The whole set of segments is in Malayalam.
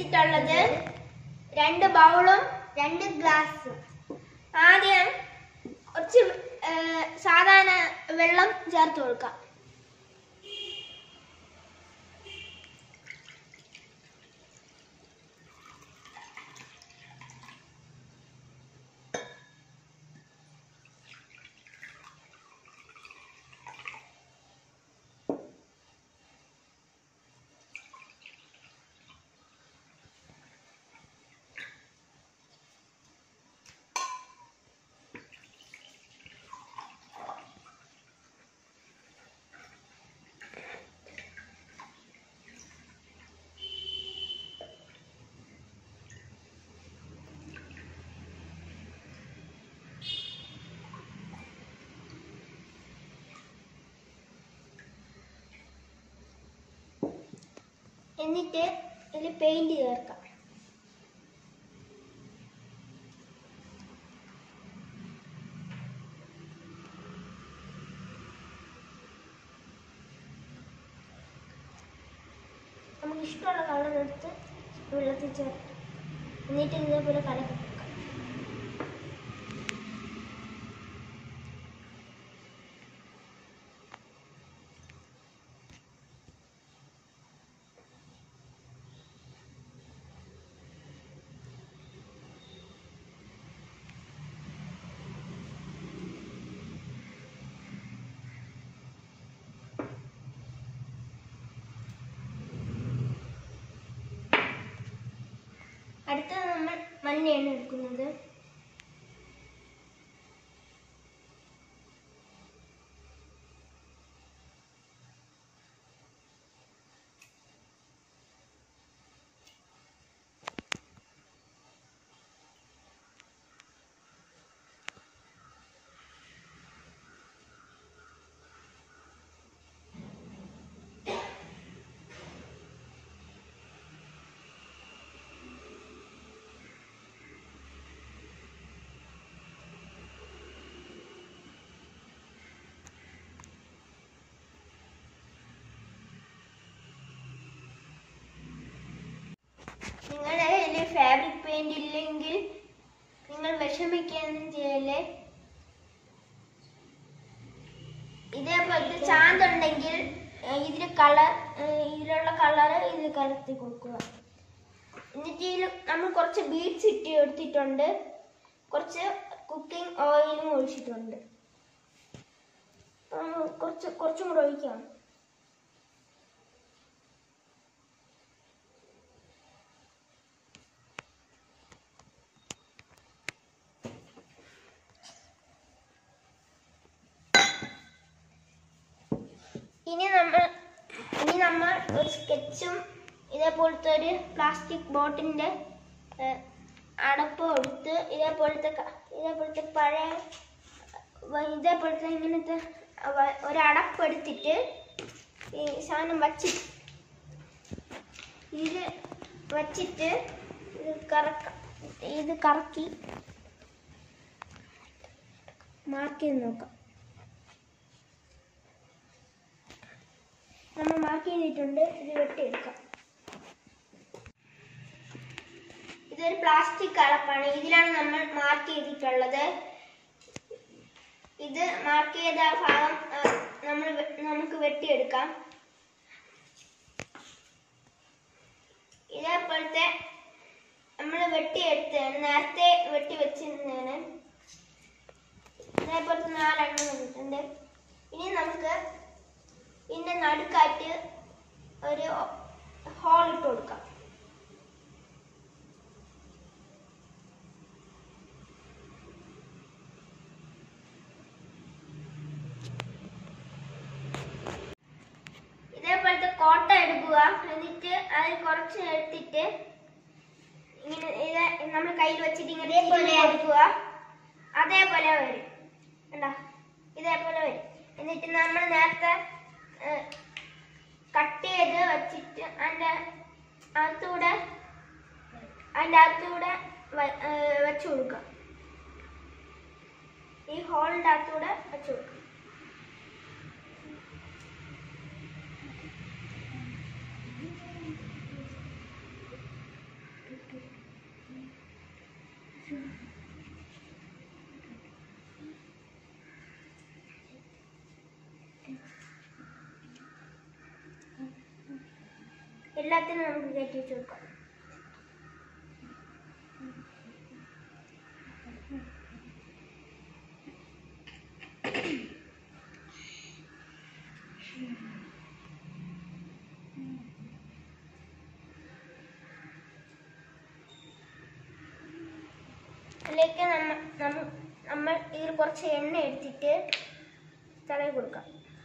എടുത്തിട്ടുള്ളത് രണ്ട് ബൗളും രണ്ട് ഗ്ലാസ് ആദ്യം കുറച്ച് ഏ, സാധാരണ വെള്ളം ചേർത്ത് കൊടുക്കാം എന്നിട്ട് ഇതിൽ പെയിന്റ് ചേർക്കാം നമുക്ക് ഇഷ്ടമുള്ള കളർ എടുത്ത് വെള്ളത്തിൽ ചേർത്ത് എന്നിട്ട് ഇതേപോലെ കലക്കി കൊടുക്കാം അടുത്തത് നമ്മൾ മഞ്ഞയാണ് എടുക്കുന്നത് നിങ്ങളുടെ കയ്യിൽ ഫാബ്രിക് പെയിന്റ് ഇല്ലെങ്കിൽ നിങ്ങൾ വിഷമിക്കുകയൊന്നും ചെയ്യല്ലേ ഇതേപോലത്തെ ചാന്തുണ്ടെങ്കിൽ ഏഹ്, ഇതില് കളർ ഇതിലുള്ള കളർ ഇതിൽ കലർത്തി കൊടുക്കുക എന്നിട്ട് ഇതിൽ നമ്മൾ കുറച്ച് ബീഡ്സ് ഇട്ട് എടുത്തിട്ടുണ്ട് കുറച്ച് കുക്കിംഗ് ഓയിലും ഒഴിച്ചിട്ടുണ്ട് അപ്പം കുറച്ച് കുറച്ചും കൂടെ ഒഴിക്കാം ഇനി നമ്മൾ ഇനി നമ്മൾ ഒരു സ്കെച്ചും ഇതേപോലത്തെ ഒരു പ്ലാസ്റ്റിക് ബോട്ടിന്റെ ഏഹ്, അടപ്പ് എടുത്ത് ഇതേപോലത്തെ ക- ഇതേപോലത്തെ പഴയ വ- ഇതേപോലത്തെ ഇങ്ങനത്തെ വ- ഒരു അടപ്പ് എടുത്തിട്ട് ഈ സാധനം വച്ച് ഇത് വച്ചിട്ട് ഇത് കറക്ക ഇത് കറക്കി മാർക്ക് ചെയ്ത് നോക്കാം നമ്മൾ മാർക്ക് ചെയ്തിട്ടുണ്ട് ഇത് വെട്ടിയെടുക്കാം ഇതൊരു പ്ലാസ്റ്റിക് അടപ്പാണ് ഇതിലാണ് നമ്മൾ മാർക്ക് ചെയ്തിട്ടുള്ളത് ഇത് മാർക്ക് ചെയ്ത ഭാഗം ആ, നമ്മൾ വെ- നമുക്ക് വെട്ടിയെടുക്കാം ഇതേപോലത്തെ നമ്മൾ വെട്ടിയെടുത്തതാണ് നേരത്തെ വെട്ടി വെച്ചിരുന്നതാണ് ഇതേപോലത്തെ നാലെണ്ണം വന്നിട്ടുണ്ട് ഇനി നമുക്ക് ഇതിന്റെ നടുക്കായിട്ട് ഒരു ഹോൾ ഇട്ട് കൊടുക്കാം ഇതേപോലത്തെ കോട്ട എടുക്കുക എന്നിട്ട് അതിൽ കുറച്ച് എടുത്തിട്ട് ഇങ്ങനെ ഇത് നമ്മൾ കയ്യിൽ വെച്ചിട്ട് ഇങ്ങനെ തിരിഞ്ഞ് കൊടുക്കുക അതേപോലെ വരും കണ്ടോ ഇതേപോലെ വരും എന്നിട്ട് നമ്മൾ നേരത്തെ കട്ട് ചെയ്ത് വെച്ചിട്ട് അതിൻ്റെ അകത്തൂടെ അതിൻ്റെ അകത്തൂടെ വ- ഏ, വെച്ച് കൊടുക്കുക ഈ ഹോളിൻ്റെ അകത്തൂടെ വെച്ച് കൊടുക്കുക എല്ലാത്തിനും നമുക്ക് കയറ്റി വെച്ച് കൊടുക്കാം അതിലേക്ക് നമ്മ നമ്മ- നമ്മൾ ഇതിൽ കുറച്ച് എണ്ണ എടുത്തിട്ട് തടവി കൊടുക്കാം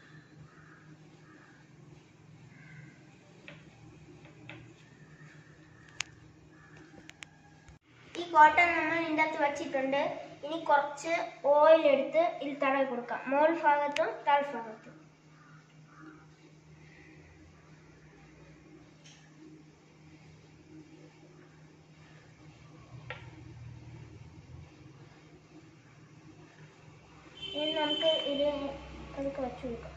ഈ കോട്ടൺ നമ്മൾ ഇതിൻ്റെ അകത്ത് വച്ചിട്ടുണ്ട് ഇനി കുറച്ച് ഓയിൽ എടുത്ത് ഇതിൽ തടവി കൊടുക്കാം മോൾ ഭാഗത്തും താഴ്ഭാഗത്തും ഇനി നമുക്ക് ഇത് അതൊക്കെ വെച്ച് കൊടുക്കാം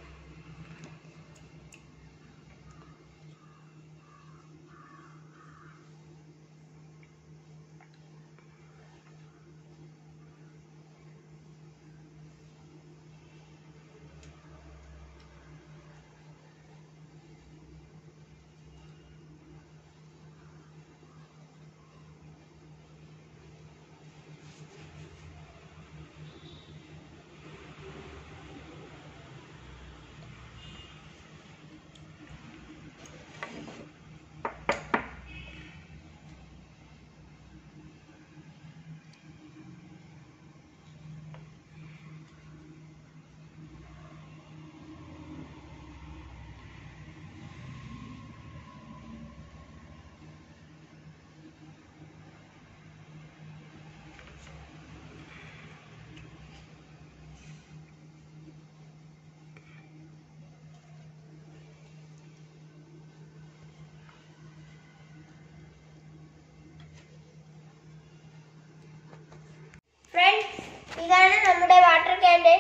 ഫ്രണ്ട്സ് ഇതാണ് നമ്മുടെ വാട്ടർ ക്യാൻഡിൽ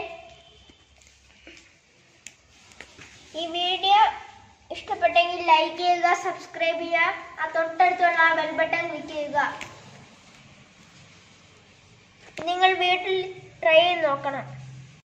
ഈ വീഡിയോ ഇഷ്ടപ്പെട്ടെങ്കിൽ ലൈക്ക് ചെയ്യുക സബ്സ്ക്രൈബ് ചെയ്യുക ആ തൊട്ടടുത്തുള്ള ആ ബെൽ ബട്ടൺ ക്ലിക്ക് ചെയ്യുക നിങ്ങൾ വീട്ടിൽ ട്രൈ ചെയ്ത് നോക്കണം